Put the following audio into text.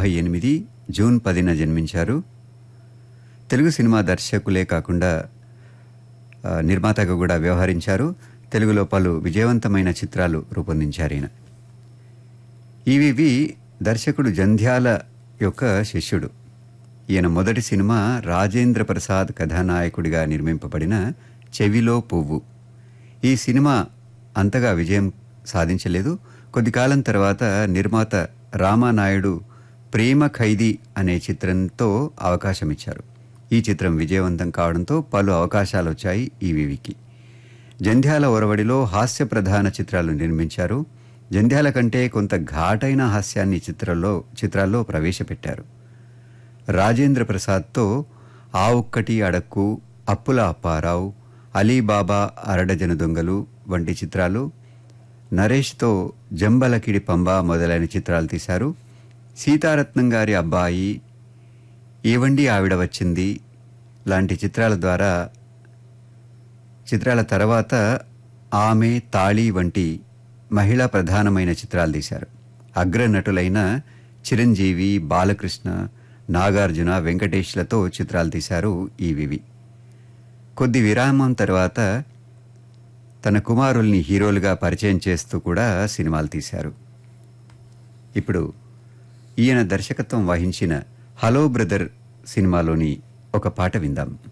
తొంభై ఎనిమిది జూన్ పదిన జన్మించారు తెలుగు సినిమా దర్శకులే కాకుండా ఆ, నిర్మాతగా కూడా వ్యవహరించారు తెలుగులో పలు విజయవంతమైన చిత్రాలు రూపొందించారు ఈయన ఈవివి దర్శకుడు జంధ్యాల యొక్క శిష్యుడు ఈయన మొదటి సినిమా రాజేంద్ర ప్రసాద్ కథానాయకుడిగా నిర్మింపబడిన చెవిలో పువ్వు ఈ సినిమా అంతగా విజయం సాధించలేదు కొద్ది కాలం తర్వాత నిర్మాత రామానాయుడు ప్రేమ ఖైదీ అనే చిత్రంతో అవకాశం ఇచ్చారు ఈ చిత్రం విజయవంతం కావడంతో పలు అవకాశాలు వచ్చాయి ఈవివికి జంధ్యాల ఒరవడిలో హాస్య ప్రధాన చిత్రాలు నిర్మించారు జంధ్యాల కంటే కొంత ఘాటైన హాస్యాన్ని చిత్రంలో చిత్రాల్లో ప్రవేశపెట్టారు రాజేంద్ర ప్రసాద్తో ఆ ఒక్కటి అడక్కు అప్పుల అప్పారావు అలీబాబా అరడజను దొంగలు వంటి చిత్రాలు నరేష్తో జంబలకిడి పంబ మొదలైన చిత్రాలు తీశారు సీతారత్నం గారి అబ్బాయి ఏవండి ఆవిడ వచ్చింది లాంటి చిత్రాల ద్వారా చిత్రాల తర్వాత ఆమె తాళి వంటి మహిళా ప్రధానమైన చిత్రాలు తీశారు అగ్ర నటులైన చిరంజీవి బాలకృష్ణ నాగార్జున వెంకటేష్లతో చిత్రాలు తీశారు ఈవివి కొద్ది విరామం తర్వాత తన కుమారుల్ని హీరోలుగా పరిచయం చేస్తూ కూడా సినిమాలు తీశారు ఇప్పుడు ఈయన దర్శకత్వం వహించిన హలో బ్రదర్ సినిమాలోని ఒక పాట విందాం